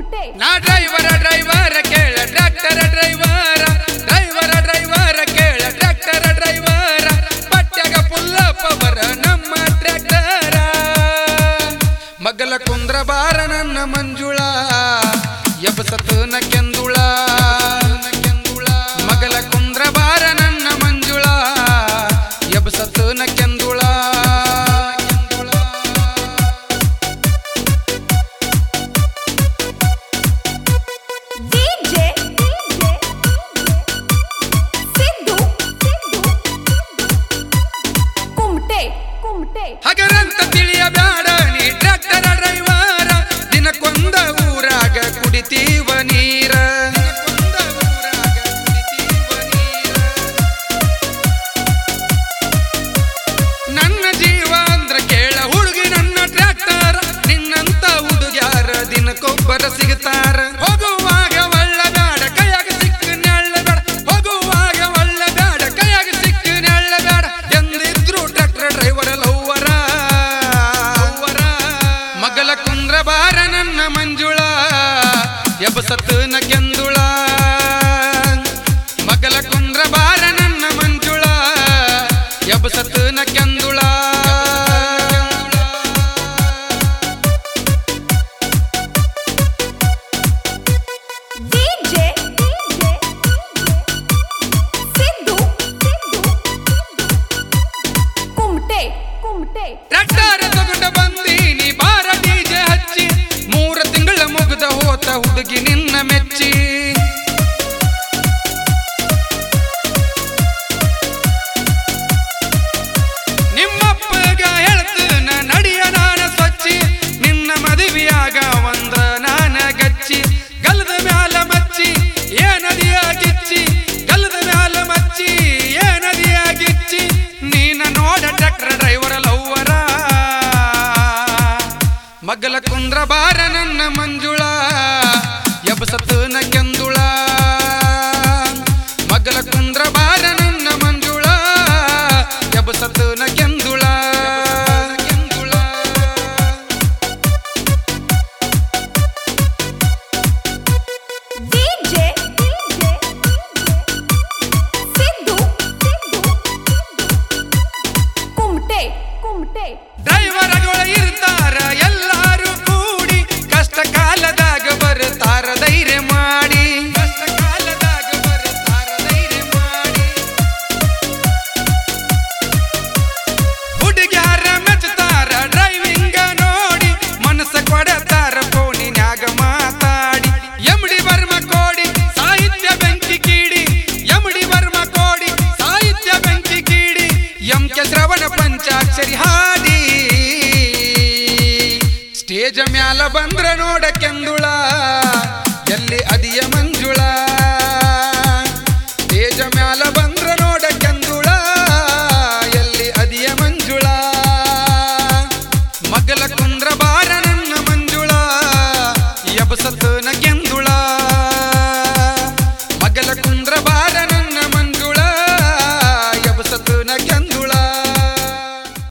ಕುಮಟೆ ನಾ driver driver ಕೇಳ ಟ್ರ್ಯಾಕ್ಟರ driver driver driver ಕೇಳ ಟ್ರ್ಯಾಕ್ಟರ ಡ್ರೈವರ ಪಟ್ಯಾಗ ಪುಲ್ಲ ಪವರ ನಮ್ಮ ಟ್ರ್ಯಾಕ್ಟರ ಮಗಲ ಕುಂದ್ರ ಬಾರ ನನ್ನ ಮಂಜುಳ ಎಬಸತನ ಕೆಂದುಳ ಮಗಲ ಕುಂದ್ರ ಬಾರ ನನ್ನ ಮಂಜುಳ ಎಬಸತನ ಕೆಂದುಳ ಡಿಜೆ ಸಿದ್ದು ಕುಮಟೆ ಕುಮಟೆ ಹಗರಂತ ತಿಳಿಯ ಬ್ಯಾಡ ನೀ ಟ್ರ್ಯಾಕ್ಟರ ಡ್ರೈವರ ದಿನಕ್ಕೊಂದ ಊರಾಗ ಕುಡಿತೀವ ನೀರ ನನ್ನ ಜೀವ ಅಂದ್ರ ಕೇಳ ಹುಡುಗಿ ನನ್ನ ಟ್ರ್ಯಾಕ್ಟರ್ ನಿನ್ನಂತ ಹುಡುಗ್ಯಾರ ದಿನಕ್ಕೊಬ್ಬರ ಸಿಗ್ತಾರ ಹೋಗುವಾಗ ಒಳ್ಳ ಬ್ಯಾಡ ಕೈಯಾಗ ಸಿಕ್ಕ ನೆಳ್ಳ ಬೇಡ ಹೋಗುವಾಗ ಒಳ್ಳ ಬ್ಯಾಡ ಕೈಯಾಗ ಸಿಕ್ಕ ನೆಳ್ಳ ಬೇಡ ಎಂದಿದ್ರು ಟ್ರ್ಯಾಕ್ಟರ್ ಡ್ರೈವರ್ ಲವ್ವರ ಮಗಲ ಕುಂದ್ರ ಬಾರ ನನ್ನ ಮಂಜುಳ ಎಬಸತನ ಕೆಂದುಳ ಮಗಲ ಕುಂದ್ರ ಬಾರ ನನ್ನ ಮಂಜುಳ ಎಬಸತನ ಕೆಂದುಳ ಡಿಜೆ ಸಿದ್ದು ಕುಮಟೆ ಕುಮಟೆ ಟ್ರ್ಯಾಕ್ಟರ್ ತಗೊಂಡ ಬಂದೀನಿ ಬಾರ ಡಿಜೆ ಹಚ್ಚಿ ಮೂರು ತಿಂಗಳ ಮುಗ್ದ ಹೋತ ಹುಡುಗಿ ನಿನ್ನ ಮೆಚ್ಚಿ ನಿಮ್ಮಪ್ಪಗ ಹೇಳ್ತನ ನಡಿಯ ನಾನ ಸ್ವಚ್ಛಿ ನಿನ್ನ ಮದುವೆಯಾಗ ಒಂದ ನಾನ ಗಚ್ಚಿ ಗಲದ ಮ್ಯಾಲ ಮಚ್ಚಿ ಏನದಿಯ ಗಿಚ್ಚಿ ಗಲದ ಮ್ಯಾಲ ಮಚ್ಚಿ ಏನದಿಯ ಗಿಚ್ಚಿ ನೀನ ನೋಡ ಟ್ರ್ಯಾಕ್ಟರ್ ಡ್ರೈವರ್ ಲವ್ವರ ಮಗಲ ಕುಂದ್ರ ಬಾರ ನನ್ನ ಮಂಜುಳ ಎಬಸತನ ಕೆಂದುಳ ಮಗಲ ಕುಂದ್ರ ಬಾರ ನನ್ನ ಮಂಜುಳ ಎಬಸತನ ಕೆಂದುಳ ಕೆಂದುಳ ಡಿಜೆ ಸಿದ್ದು ಕುಮಟೆ ಕುಮಟೆ ಡ್ರೈವರ್ಗಳು ಇರ್ತಾರ ಎಲ್ಲಾರು ಕೂಡಿ ಕಷ್ಟ ಕಾಲದಾಗ ಬರ್ತಾರ ಧೈರ್ಯ ಮಾಡಿ ಕಷ್ಟ ಕಾಲದಾಗ ಬರ್ತಾರ ಧೈರ್ಯ ಮಾಡಿ ಹುಡುಗ್ಯಾರ ಮೆಚ್ತಾರ ಡ್ರೈವಿಂಗ ನೋಡಿ ಮನಸ್ಸ ಕೊಡತಾರ ಫೋನಿನ್ಯಾಗ ಮಾತಾಡಿ ಎಮ್ಡಿ ಬರ್ಮ ಕೋಡಿ ಸಾಹಿತ್ಯ ಬೆಂಕಿ ಕೀಡಿ ಎಮ್ಡಿ ಬರ್ಮ ಕೋಡಿ ಸಾಹಿತ್ಯ ಬೆಂಕಿ ಕೀಡಿ ಎಂ ಕೆ ಶ್ರವಣ ಪಂಚಾಕ್ಷರಿ ಹಾಡಿ ಸ್ಟೇಜ್ ಮ್ಯಾಲ ಬಂದ್ರ ನೋಡ ಕೆಂದುಳ ಎಲ್ಲಿ ಅದಿಯ ಮಂಜುಳ ಸ್ಟೇಜ್ ಮ್ಯಾಲ ಬಂದ್ರ